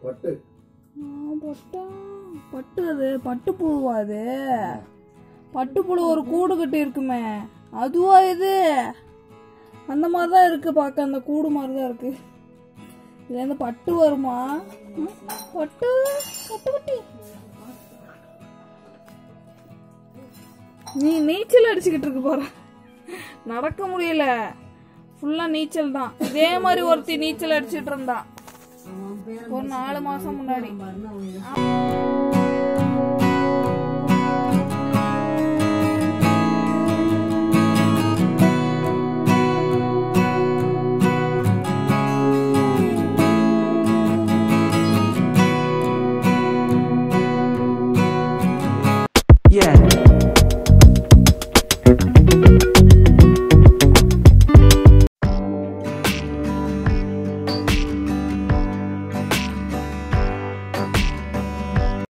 பட்டு ஆ, பட்டா பட்டு அது பட்டு புழுவா அது பட்டு புழு ஒரு கூடு கட்டி இருக்குமே அதுவா இது அந்த மாதிரி தான் இருக்கு பார்க்க அந்த கூடு மாதிரி தான் இருக்கு இதுல இருந்து பட்டு வருமா ம், பட்டு பட்டு குட்டி நீ நீச்சல் அடிச்சுக்கிட்டு இருக்கு பாரு நடக்க முடியல ஃபுல்லா நீச்சல் தான் இதே மாதிரி ஒருத்தி நீச்சல் அடிச்சிட்டு இருந்தா ஒரு நாலு மாசம் முன்னாடி